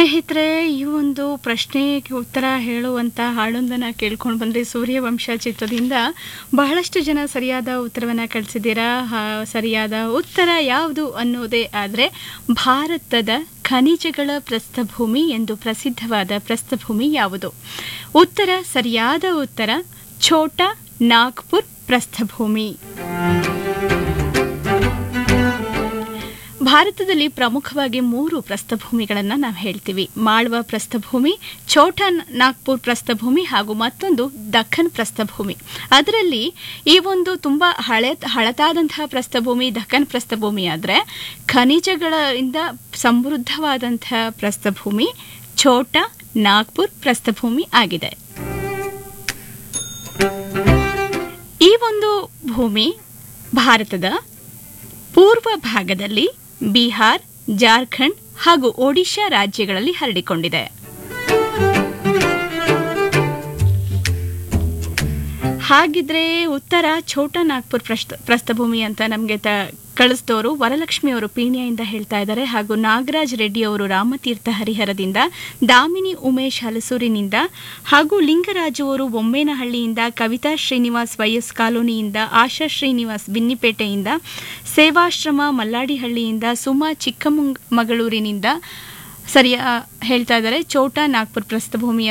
ಸ್ನೇಹಿತರೆ ಈ ಒಂದು ಪ್ರಶ್ನೆಗೆ ಉತ್ತರ ಹೇಳುವಂತ ಹಾಡೊಂದನ್ನು ಕೇಳ್ಕೊಂಡು ಬಂದರೆ ಸೂರ್ಯವಂಶ ಚಿತ್ರದಿಂದ ಬಹಳಷ್ಟು ಜನ ಸರಿಯಾದ ಉತ್ತರವನ್ನು ಕಳಿಸಿದ್ದೀರಾ ಹಾ- ಸರಿಯಾದ ಉತ್ತರ ಯಾವುದು ಅನ್ನೋದೇ ಆದರೆ ಭಾರತದ ಖನಿಜಗಳ ಪ್ರಸ್ಥಭೂಮಿ ಎಂದು ಪ್ರಸಿದ್ಧವಾದ ಪ್ರಸ್ಥಭೂಮಿ ಯಾವುದು ಉತ್ತರ ಸರಿಯಾದ ಉತ್ತರ ಛೋಟಾ ನಾಗ್ಪುರ್ ಪ್ರಸ್ಥಭೂಮಿ ಭಾರತದಲ್ಲಿ ಪ್ರಮುಖವಾಗಿ ಮೂರು ಪ್ರಸ್ಥಭೂಮಿಗಳನ್ನು ನಾವು ಹೇಳ್ತೀವಿ ಮಾಳ್ವಾ ಪ್ರಸ್ಥಭೂಮಿ ಛೋಟಾ ನಾಗ್ಪುರ್ ಪ್ರಸ್ಥಭೂಮಿ ಹಾಗೂ ಮತ್ತೊಂದು ದಖನ್ ಪ್ರಸ್ಥಭೂಮಿ ಅದರಲ್ಲಿ ಈ ಒಂದು ತುಂಬ ಹಳೆ ಹಳತಾದಂತಹ ಪ್ರಸ್ಥಭೂಮಿ ದಖನ್ ಪ್ರಸ್ಥಭೂಮಿ ಆದರೆ ಖನಿಜಗಳಿಂದ ಸಮೃದ್ಧವಾದಂತಹ ಪ್ರಸ್ಥಭೂಮಿ ಛೋಟಾ ನಾಗ್ಪುರ್ ಪ್ರಸ್ಥಭೂಮಿ ಆಗಿದೆ ಈ ಒಂದು ಭೂಮಿ ಭಾರತದ ಪೂರ್ವ ಭಾಗದಲ್ಲಿ ಬಿಹಾರ್ ಜಾರ್ಖಂಡ್ ಹಾಗೂ ಒಡಿಶಾ ರಾಜ್ಯಗಳಲ್ಲಿ ಹರಡಿಕೊಂಡಿದೆ ಹಾಗಿದ್ರೆ ಉತ್ತರ ಛೋಟಾ ನಾಗ್ಪುರ್ ಪ್ರಸ್ಥ ಪ್ರಸ್ಥಭೂಮಿ ಅಂತ ನಮಗೆ ತ ಕಳಿಸಿದವರು ವರಲಕ್ಷ್ಮಿ ಅವರು ಪೀಣ್ಯದಿಂದ ಹೇಳ್ತಾ ಇದ್ದಾರೆ ಹಾಗೂ ನಾಗರಾಜ್ ರೆಡ್ಡಿ ಅವರು ರಾಮತೀರ್ಥ ಹರಿಹರದಿಂದ ದಾಮಿನಿ ಉಮೇಶ್ ಹಲಸೂರಿನಿಂದ ಹಾಗೂ ಲಿಂಗರಾಜು ಅವರು ಬೊಮ್ಮೇನಹಳ್ಳಿಯಿಂದ ಕವಿತಾ ಶ್ರೀನಿವಾಸ್ ವೈಎಸ್ ಕಾಲೋನಿಯಿಂದ ಆಶಾ ಶ್ರೀನಿವಾಸ್ ಬಿನ್ನಿಪೇಟೆಯಿಂದ ಸೇವಾಶ್ರಮ ಮಲ್ಲಾಡಿಹಳ್ಳಿಯಿಂದ ಸುಮಾ ಚಿಕ್ಕಮಗಳೂರಿನಿಂದ ಸರಿಯಾ ಹೇಳ್ತಾ ಇದ್ದಾರೆ ಚೋಟಾ ನಾಗ್ಪುರ್ ಪ್ರಸ್ಥಭೂಮಿ